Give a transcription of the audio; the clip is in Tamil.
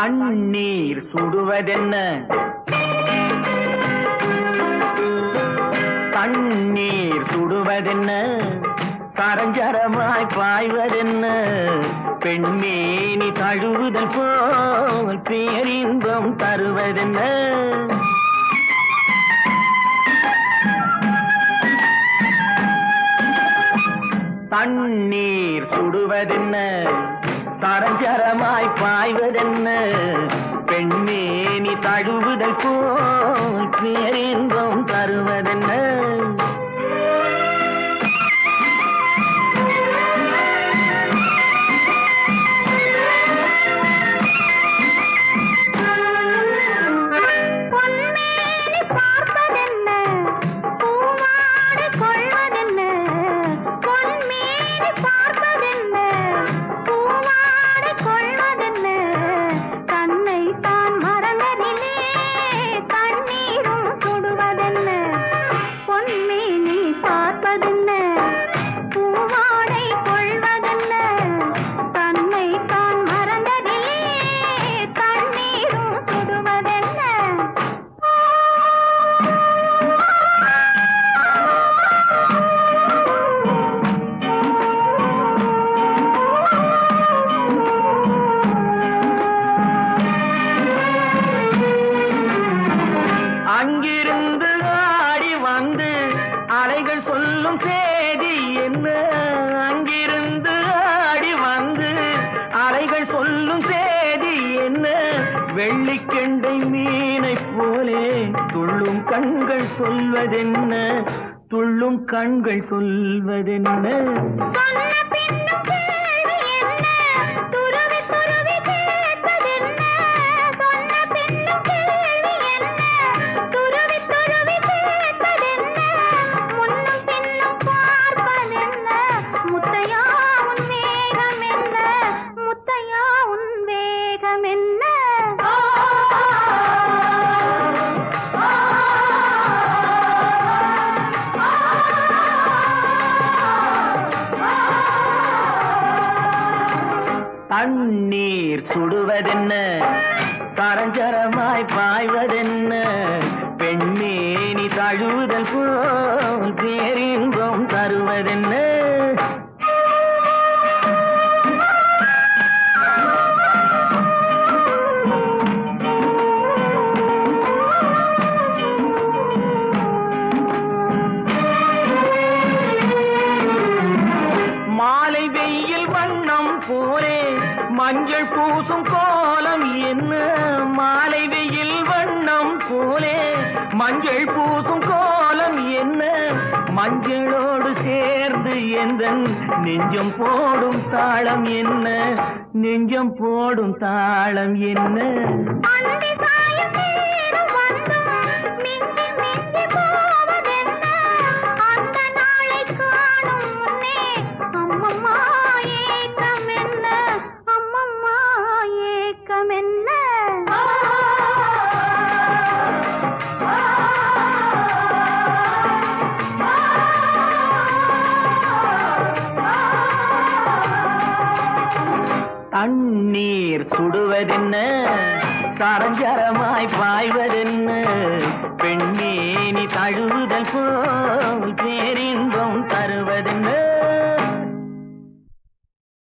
தண்ணீர் சுடுவதென்ன தண்ணீர் சுடுவதென்ன சரஞ்சரமாய் பாய்வதென்ன பெண்மேனி தழுவுதல் போல் பேரின்பம் தருவதென்ன தண்ணீர் சுடுவதென்ன சரஞ்சரமாய் பாய்வதென்ன பெண்மேனி தழுவுதல் போல் பேரின்பம் தருவதென்ன பொன்மேனி பார்ப்பதென்ன பூவாடை கொள்வதென்ன பொன்மேனி பார்ப்பதென்ன பூவாடை கொள்வதென்ன தன்னை தான் மறந்ததிலே தண்ணீரும் சுடுவதென்ன பொன்மேனி பார்ப்பதென்ன பூவாடை கொள்வதென்ன தன்னை தான் மறந்ததிலே தண்ணீரும் சுடுவதென்ன அங்கிருந்து ஆடி வந்து அலைகள் சொல்லும் செய்தி என்ன அங்கிருந்து ஆடி வந்து அலைகள் சொல்லும் செய்தி என்ன வெள்ளிக்கெண்டை மீனை போலே துள்ளும் கண்கள் சொல்வதென்ன துள்ளும் கண்கள் சொல்வதென்ன சொன்ன பின்னும் கேள்வி என்ன துருவி துருவி கேட்பதென்ன சொன்ன பின்னும் கேள்வி என்ன துருவி துருவி கேட்பதென்ன முன்னும் பின்னும் பார்ப்பதென்ன முத்தையா உன் வேகம் என்ன முத்தையா உன் வேகம் என்ன தண்ணீர் சுடுவதென்ன சரஞ்சரமாய் பாய்வதென்ன பெண்மேனி தழுவுதல் போல் பேரின்பம் தருவதென்ன மாலை வெயில் வண்ணம் போலே மஞ்சள் பூசும் கோலம் என்ன மாலை வெயில் வண்ணம் போலே மஞ்சள் பூசும் கோலம் என்ன மஞ்சளோடு சேர்ந்து எந்த நெஞ்சம் போடும் தாளம் என்ன நெஞ்சம் போடும் தாளம் என்ன அந்தி சாயம் நேரம் வந்தும் மிஞ்சி மிஞ்சி போவதென்ன? அந்த நாளை காணும் முன்னே அம்மம்மா ஏக்கம் என்ன? அம்மம்மா ஏக்கம் என்ன? தண்ணீர் சுடுவதென்ன சரஞ்சரமாய் பாய்வதென்ன பெண்மேனி தழுவுதல் போல் பேரின்